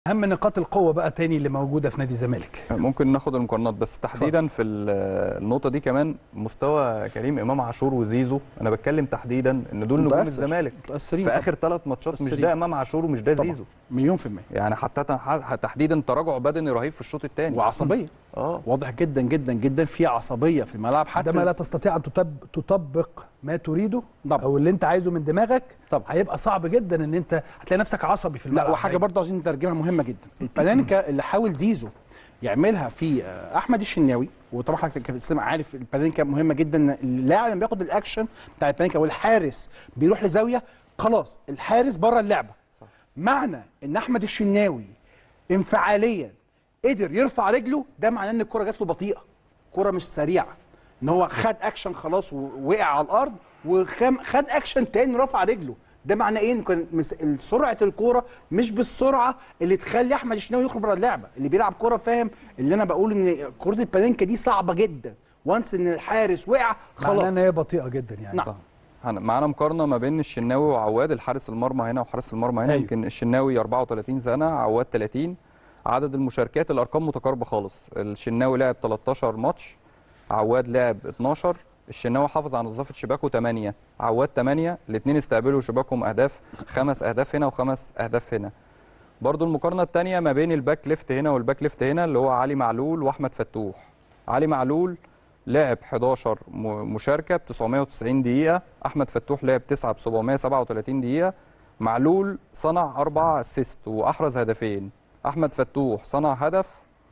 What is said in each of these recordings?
اهم نقاط القوه بقى تاني اللي موجوده في نادي الزمالك ممكن ناخد المقارنات بس تحديدا في ال- النقطه دي كمان مستوى كريم امام عاشور وزيزو انا بتكلم تحديدا ان دول نجوم متأثر. الزمالك متاثرين في اخر ثلاث ماتشات مش متأثرين. ده امام عاشور ومش ده طبعا. زيزو مليون في المية يعني حتى ح- تحديدا تراجع بدني رهيب في الشوط الثاني وعصبية اه واضح جدا جدا جدا في عصبية في الملعب حتى عندما لا تستطيع ان تطب... تطبق ما تريده طبعا. او اللي انت عايزه من دماغك طبعا. هيبقى صعب جدا ان انت هتلاقي نفسك عصبي في لا الملعب وحاجة برضه عايزين نترجمها مهمة جدا البلانكا اللي حاول زيزو يعملها في آه، احمد الشناوي وطبعا حضرتك كابتن اسلام عارف البلانكا مهمه جدا إن اللاعب لما بياخد الاكشن بتاع البلانكا والحارس بيروح لزاويه خلاص الحارس بره اللعبه صح. معنى ان احمد الشناوي انفعاليا قدر يرفع رجله ده معناه ان الكره جات له بطيئه كره مش سريعه ان هو خد اكشن خلاص ووقع على الارض وخد اكشن تاني رفع رجله ده معناه ايه ان كان مس- سرعه الكوره مش بالسرعه اللي تخلي احمد الشناوي يخرج بره اللعبه اللي بيلعب كوره فاهم اللي انا بقول ان كره البالينكا دي صعبه جدا وانس ان الحارس وقع معناه خلاص ان هي بطيئه جدا يعني نعم. صح هن- معانا مقارنه ما بين الشناوي وعواد الحارس المرمى هنا وحارس المرمى هنا أيوة. يمكن الشناوي 34 سنه عواد 30 عدد المشاركات الارقام متقاربه خالص الشناوي لعب 13 ماتش عواد لعب 12 الشناوي حافظ على نظافه شباكه 8 عواد 8 الاثنين استقبلوا شباكهم اهداف خمس اهداف هنا وخمس اهداف هنا برضو المقارنه الثانيه ما بين الباك ليفت هنا والباك ليفت هنا اللي هو علي معلول واحمد فتوح علي معلول لعب 11 م- مشاركه ب 990 دقيقه احمد فتوح لعب 9 ب 737 دقيقه معلول صنع اربع اسيست واحرز هدفين احمد فتوح صنع هدف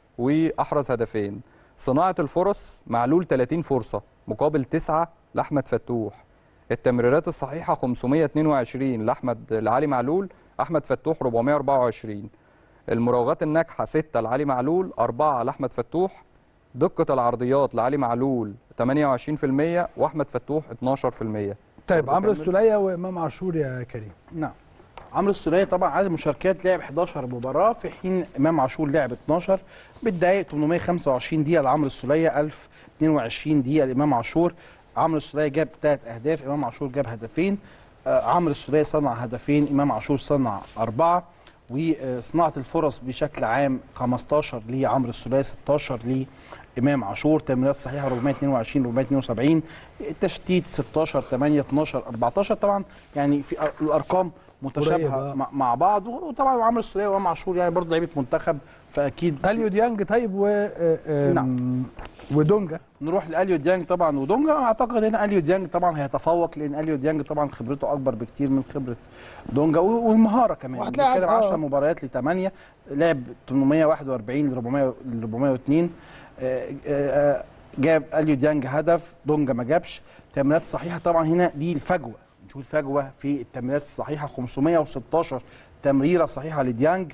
واحرز هدفين صناعه الفرص معلول 30 فرصه مقابل 9 لاحمد فتوح التمريرات الصحيحه 522 لاحمد لعلي معلول احمد فتوح 424 المراوغات الناجحه 6 لعلي معلول 4 لاحمد فتوح دقه العرضيات لعلي معلول 28% واحمد فتوح 12% طيب برضه عمرو كمل. السوليه وامام عاشور يا كريم نعم عمرو السوليه طبعا عدد المشاركات لعب 11 مباراه في حين امام عاشور لعب 12 بالدقائق 825 دقيقه لعمرو السوليه 1022 دقيقه لامام عاشور عمرو السوليه جاب ثلاث اهداف امام عاشور جاب هدفين آه، عمرو السوليه صنع هدفين امام عاشور صنع اربعه وصناعه الفرص بشكل عام 15 لعمرو السوليه 16 لامام عاشور تمريرات صحيحه 422 472 التشتيت 16 8 12 14 طبعا يعني في أر- الارقام متشابهه قريبة. مع- مع بعض وطبعا عمرو السوليه وامام عاشور يعني برضه لعيبه منتخب فاكيد اليو ديانج طيب و آه، آم، نعم. ودونجا نروح لاليو ديانج طبعا ودونجا اعتقد هنا اليو ديانج طبعا هيتفوق لان اليو ديانج طبعا خبرته اكبر بكتير من خبره دونجا و- والمهاره كمان وهتلاعب، بنتكلم آه. 10 مباريات ل 8 لعب 841 ل 400 ل 402 آه، آه، جاب اليو ديانج هدف دونجا ما جابش تمريرات صحيحه طبعا هنا دي الفجوه نشوف الفجوه في التمريرات الصحيحه 516 تمريره صحيحه لديانج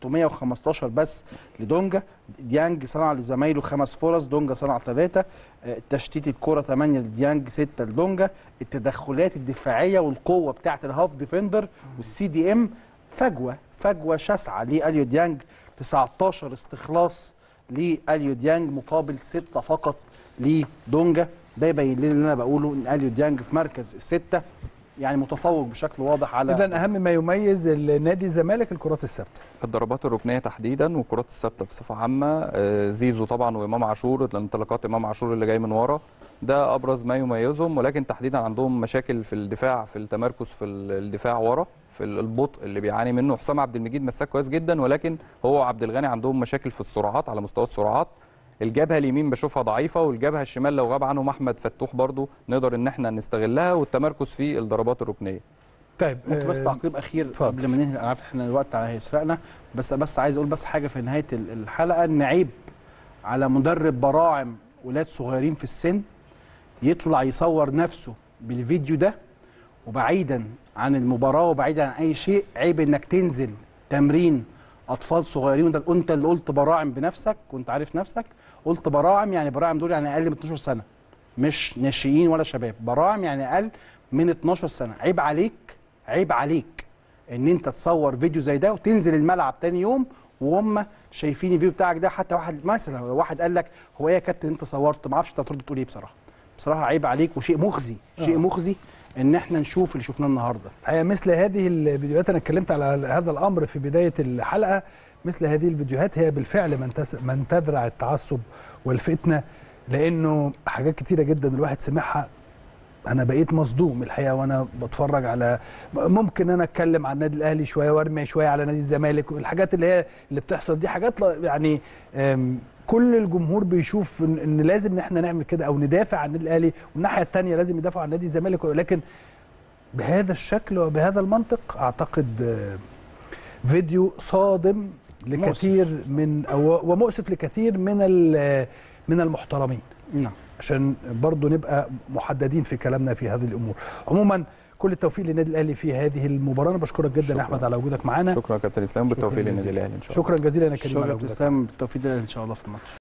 315 بس لدونجا ديانج صنع لزمايله خمس فرص دونجا صنع ثلاثه تشتيت الكرة 8 لديانج 6 لدونجا التدخلات الدفاعية والقوة بتاعة الهاف ديفندر والسي دي ام فجوة فجوة شاسعة لأليو ديانج 19 استخلاص لأليو ديانج مقابل 6 فقط لدونجا ده يبين لنا اللي انا بقوله ان اليو ديانج في مركز الستة يعني متفوق بشكل واضح على اذا اهم ما يميز النادي الزمالك الكرات الثابته الضربات الركنيه تحديدا والكرات الثابته بصفه عامه آه، زيزو طبعا وامام عاشور الانطلاقات امام عاشور اللي جاي من ورا ده ابرز ما يميزهم ولكن تحديدا عندهم مشاكل في الدفاع في التمركز في ال- الدفاع ورا في ال- البطء اللي بيعاني منه حسام عبد المجيد مساك كويس جدا ولكن هو وعبد الغني عندهم مشاكل في السرعات على مستوى السرعات الجبهه اليمين بشوفها ضعيفه والجبهه الشمال لو غاب عنهم احمد فتوح برضو نقدر ان احنا نستغلها والتمركز في الضربات الركنيه طيب ممكن بس آه، تعقيب اخير اتفضل. قبل ما ننهي انا عارف احنا الوقت هيسرقنا بس بس عايز اقول بس حاجه في نهايه ال- الحلقه ان عيب على مدرب براعم ولاد صغيرين في السن يطلع يصور نفسه بالفيديو ده وبعيدا عن المباراه وبعيدا عن اي شيء عيب انك تنزل تمرين اطفال صغيرين وانت انت اللي قلت براعم بنفسك وانت عارف نفسك قلت براعم يعني براعم دول يعني اقل من 12 سنه مش ناشئين ولا شباب براعم يعني اقل من 12 سنه عيب عليك عيب عليك ان انت تصور فيديو زي ده وتنزل الملعب تاني يوم وهم شايفين الفيديو بتاعك ده حتى واحد مثلا لو واحد قال لك هو ايه يا كابتن انت صورت ما اعرفش انت هترد تقول ايه بصراحه بصراحه عيب عليك وشيء مخزي شيء آه. مخزي ان احنا نشوف اللي شفناه النهارده الحقيقه مثل هذه الفيديوهات انا اتكلمت على هذا الامر في بدايه الحلقه مثل هذه الفيديوهات هي بالفعل من تس- من تزرع التعصب والفتنه لانه حاجات كتيره جدا الواحد سمعها انا بقيت مصدوم الحقيقه وانا بتفرج على ممكن انا اتكلم عن النادي الاهلي شويه وارمي شويه على نادي الزمالك والحاجات اللي هي اللي بتحصل دي حاجات لا- يعني أم، كل الجمهور بيشوف ان إن لازم ان احنا نعمل كده او ندافع عن النادي الاهلي والناحيه الثانيه لازم يدافعوا عن نادي الزمالك ولكن بهذا الشكل وبهذا المنطق اعتقد آه، فيديو صادم لكثير من أو ومؤسف لكثير من ال- من المحترمين نعم عشان برضو نبقى محددين في كلامنا في هذه الامور عموما كل التوفيق للنادي الاهلي في هذه المباراه انا بشكرك جدا يا شكراً. احمد على وجودك معانا شكرا يا كابتن اسلام بالتوفيق شكراً للنادي جزيلاً. الاهلي ان شاء الله شكرا جزيلا يا كريم شكرا على يا وجودك ابتسام بالتوفيق ان شاء الله في الماتش